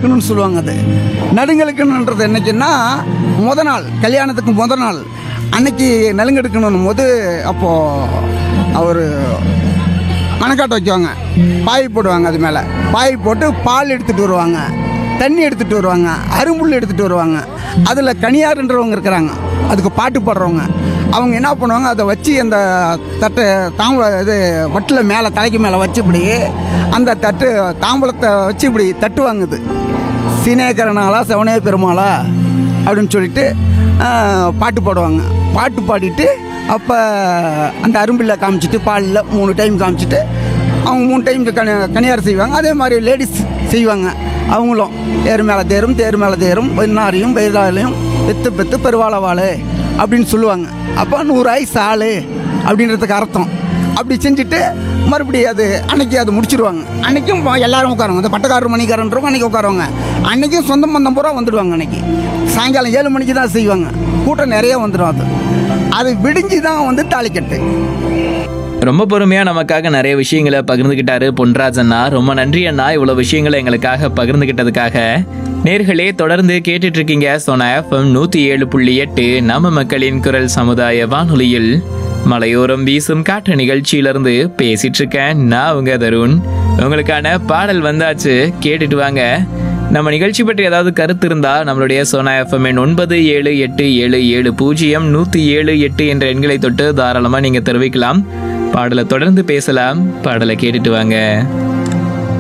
நலுங்கெடுக்கணும்னு சொல்லுவாங்க அது நலுங்கெடுக்கணுன்றது என்னைக்குன்னா முத நாள் கல்யாணத்துக்கு முத நாள் அன்னைக்கு நலுங்கெடுக்கணும் போது அப்போது அவர் மணக்காட்டை வைக்குவாங்க பாய் போடுவாங்க அது மேலே பாய் போட்டு பால் எடுத்துகிட்டு வருவாங்க தண்ணி எடுத்துகிட்டு வருவாங்க அரும்புல் எடுத்துகிட்டு வருவாங்க அதில் கனியாருன்றவங்க இருக்கிறாங்க அதுக்கு பாட்டு பாடுறவங்க அவங்க என்ன பண்ணுவாங்க அதை வச்சு அந்த தட்டை தாம்ப இது வட்டில் மேலே தலைக்கு மேலே வச்சு இப்படி அந்த தட்டு தாம்பூலத்தை வச்சு இப்படி தட்டுவாங்க இது சீனேக்கரனாலா செவனே பெருமாளா அப்படின்னு சொல்லிட்டு ஆஹ், பாட்டு பாடுவாங்க பாட்டு பாடிட்டு அப்போ அந்த அரும்பில் காமிச்சிட்டு பாலில் மூணு டைம் காமிச்சிட்டு அவங்க மூணு டைம் கனி கனியார் செய்வாங்க அதே மாதிரி லேடிஸ் செய்வாங்க அவங்களும் தேர் மேலே தேரும் தேர் மேலே தேரும் பெண்ணாரையும் பெய்தாலையும் பெத்து பெத்து பெருவாளவாள் அப்படின்னு சொல்லுவாங்க அப்போ நூறாய் சாலு அப்படின்றதுக்கு அர்த்தம் அப்படி செஞ்சுட்டு மறுபடியும் அது அன்னைக்கு அது முடிச்சிருவாங்க அன்னைக்கும் ப- எல்லாரும் உட்காருவாங்க அந்த பட்டக்காரர் மணிக்காரன்றவங்க அன்னைக்கு உட்காருவாங்க அன்னைக்கும் சொந்த பந்தம் பூரா வந்துடுவாங்க அன்னைக்கு சாயங்காலம் ஏழு மணிக்கு தான் செய்வாங்க கூட்டம் நிறைய வந்துடும் அது அது விடிஞ்சு தான் வந்து தாலிக்கட்டு ரொம்ப பொறுமையா நமக்காக நிறைய விஷயங்களை பகிர்ந்துகிட்டாரு பொன்ராஜ் அண்ணா ரொம்ப நன்றி அண்ணா இவ்வளவு விஷயங்களை எங்களுக்காக பகிர்ந்துகிட்டதுக்காக நேர்களே தொடர்ந்து கேட்டுட்டு இருக்கீங்க சோனா எஃப்எம் நூத்தி ஏழு புள்ளி எட்டு நம்ம மக்களின் குரல் சமுதாய வானொலியில் மலையோரம் வீசும் காற்று நிகழ்ச்சியிலிருந்து பேசிட்டு இருக்கேன் நான் உங்க தருண் உங்களுக்கான பாடல் வந்தாச்சு கேட்டுட்டு வாங்க நம்ம நிகழ்ச்சி பற்றி ஏதாவது கருத்து இருந்தா நம்மளுடைய சோனா எஃப்எம் எண் ஒன்பது ஏழு எட்டு ஏழு ஏழு பூஜ்ஜியம் நூத்தி ஏழு எட்டு என்ற எண்களை தொட்டு தாராளமா நீங்க தெரிவிக்கலாம் பாடலை தொடர்ந்து பேசலாம் பாடலை கேட்டுட்டு வாங்க